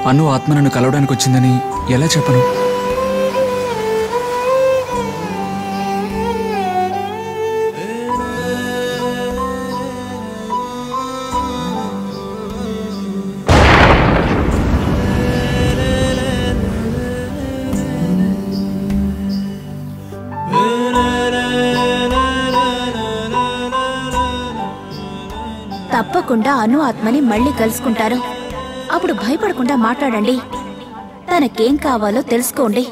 అను ఆత్మ నన్ను కలవడానికి వచ్చిందని ఎలా చెప్పను తప్పకుండా అను ఆత్మని మళ్ళీ కలుసుకుంటారు అప్పుడు భయపడకుండా మాట్లాడండి తనకేం కావాలో తెలుసుకోండి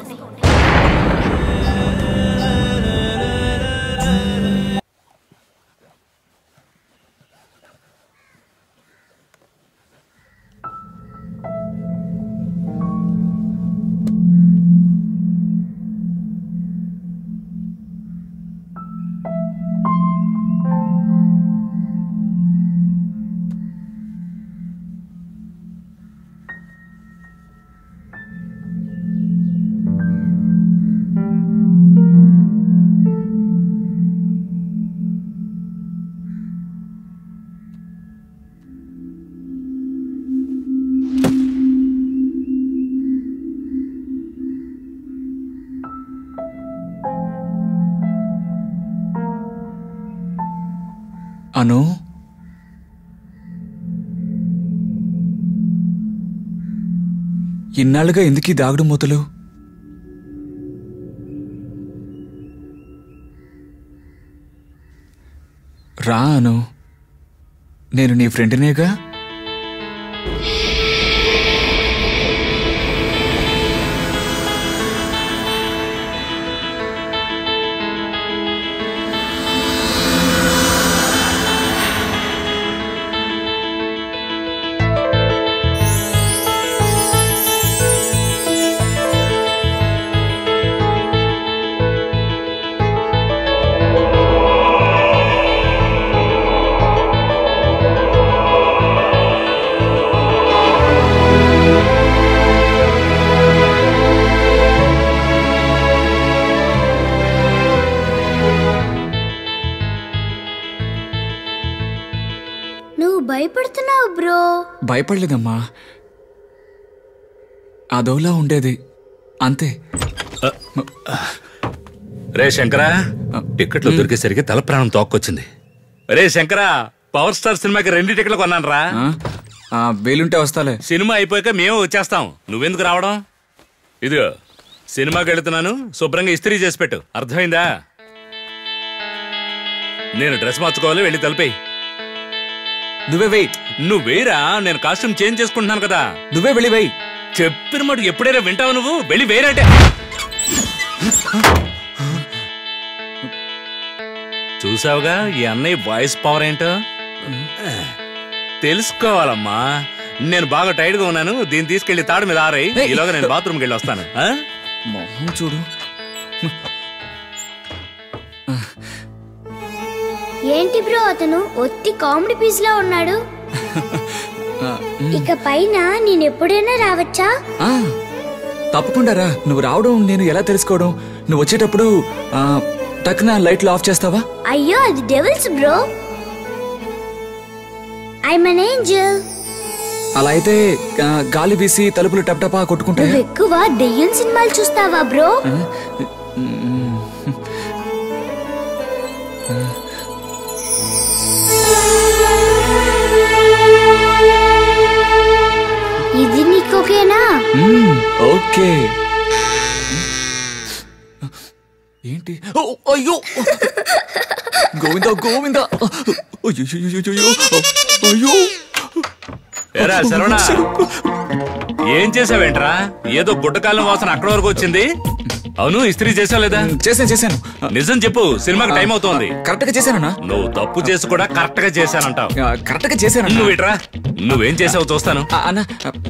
అను ఇన్నాళ్ళుగా ఎందుకు ఈ దాగుడు మూతలు రా అను నేను నీ ఫ్రెండ్నేగా నువ్వు భయపడుతున్నావు బ్రో భయపడలేదమ్మా అదోలా ఉండేది అంతే రే శంకరా టికెట్లు దొరికేసరికి తల ప్రాణం తోక్కొచ్చింది రే శంకరా పవర్ స్టార్ సినిమాకి రెండు టికెట్లు కొన్నాను రా ఆ? ఆ, వీలుంటే వస్తాలే సినిమా అయిపోయాక మేము వచ్చేస్తాం నువ్వెందుకు రావడం ఇదిగో సినిమాకి వెళుతున్నాను శుభ్రంగా ఇస్త్రీ చేసి పెట్టు అర్థమైందా నేను డ్రెస్ మార్చుకోవాలి వెళ్ళి తలిపేయి నువ్వే వెయ్యి నువ్వు వేరా నేను కాస్ట్యూమ్ చేంజ్ చేసుకుంటున్నాను కదా నువ్వే వెళ్ళి వెయ్యి చెప్పిన మాట ఎప్పుడైనా వింటావు నువ్వు వెళ్ళి వేరంటే చూసావుగా ఈ అన్నయ్య వాయిస్ పవర్ ఏంటో తెలుసుకోవాలమ్మా నేను బాగా టైర్డ్ గా ఉన్నాను దీన్ని తీసుకెళ్లి తాడు మీద ఆరాయి ఏయ్. ఈలోగా నేను బాత్రూమ్కి వెళ్ళి వస్తాను ఆ? మొహం చూడు ఏంటి బ్రో అతను ఒత్తి కామెడీ పీస్ లా ఉన్నాడు ఆ, ఇక పైన నేను ఎప్పుడైనా రావచ్చా ఆ, తప్పకుండా రా నువ్వు రావడం నేను ఎలా తెలుసుకోవడం నువ్వు వచ్చేటప్పుడు ఆ, టక్కున లైట్లు ఆఫ్ చేస్తావా అయ్యో అది devils bro I man angel అలా అయితే ఆ, గాలి వీసి తలుపులు టప్టపా కొట్టుకుంటాయా నువ్వు ఎక్కువ దెయ్యం సినిమాలు చూస్తావా బ్రో ఆ, మ్, ఇది నీకు ఓకేనా మ్, ఓకే ఏంటి ఓ, అయ్యో గోవింద గోవింద అయ్యో అయ్యో ఏరా శరవణ ఏం చేసావేంట్రా ఏదో గుడ్డకాలం వాసన అక్కడ వరకు వచ్చింది అవును ఇస్త్రీ చేసావు లేదా చేశాను చేశాను నిజం చెప్పు సినిమాకి టైం అవుతోంది కరెక్ట్ గా చేశానన్నా నువ్వు తప్పు చేసి కూడా కరెక్ట్ గా చేశానంటావు కరెక్ట్ గా చేశానన్నా నువ్వు ఇట్రా నువ్వేం చేసావు చూస్తాను ఆ, అన్న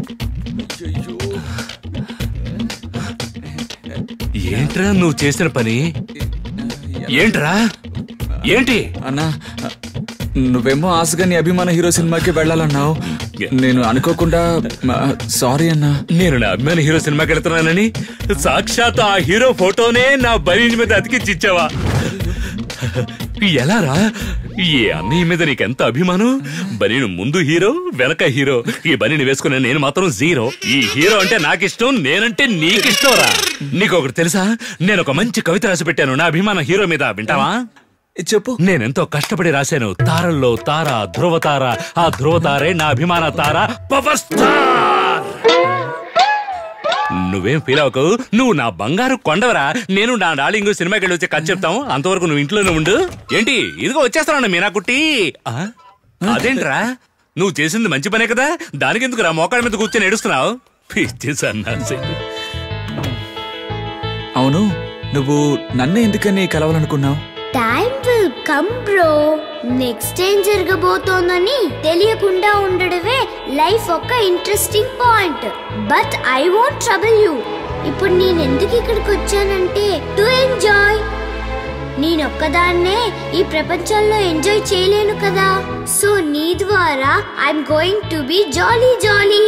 ఏంట్రా నువ్వు చేసిన పని ఏంట్రా ఏంటి అన్నా నువ్వేమో ఆశగా నీ అభిమాన హీరో సినిమాకి వెళ్ళాలన్నావు నేను అనుకోకుండా సారీ అన్నా నేను నా అభిమాన హీరో సినిమాకి వెళ్తున్నానని సాక్షాత్ ఆ హీరో ఫోటోనే నా బరీజ్ మీద అతికిచ్చిచ్చావా ఎలా రా ఈ అన్నయ్య మీద నీకెంత అభిమానం బనీను ముందు హీరో వెనక హీరో ఈ బనీని వేసుకునే నేను మాత్రం జీరో ఈ హీరో అంటే నాకిష్టం నేనంటే నీకిష్టం రా నీకు ఒకటి తెలుసా నేను ఒక మంచి కవిత రాసి పెట్టాను నా అభిమాన హీరో మీద వింటావా చెప్పు నేనెంతో కష్టపడి రాశాను తారల్లో తార ధ్రువ తార ఆ ధ్రువ తారే నా అభిమాన తార పవర్ స్టార్ నువ్వేం ఫీల్ అవ్వకు నువ్వు నా బంగారు కొండవరా నేను నా డార్లింగ్ సినిమాకి వెళ్ళి వచ్చి కథ చెప్తాం అంతవరకు నువ్వు ఇంట్లోనే ఉండు ఏంటి ఇదిగో వచ్చేస్తాను మీనా కుట్టి ఆ? అదేంట్రా నువ్వు చేసింది మంచి పనే కదా దానికి ఎందుకు రా మోకాళ్ళ మీద కూర్చొని ఏడుస్తున్నావు పిచ్చి సన్నాసి అవును నువ్వు నన్నే ఎందుకని కలవాలనుకున్నావు time will come bro next ఏం జరగబోతోందని తెలియకుండా ఉండడమే లైఫ్ ఒక interesting point but I want trouble you ఇప్పుడు నేను ఎందుకు ఇక్కడికి వచ్చానంటే టు ఎంజాయ్ నేనొక్కదాన్నే ఈ ప్రపంచంలో ఎంజాయ్ చేయలేను కదా సో నీ ద్వారా I'm going to be jolly jolly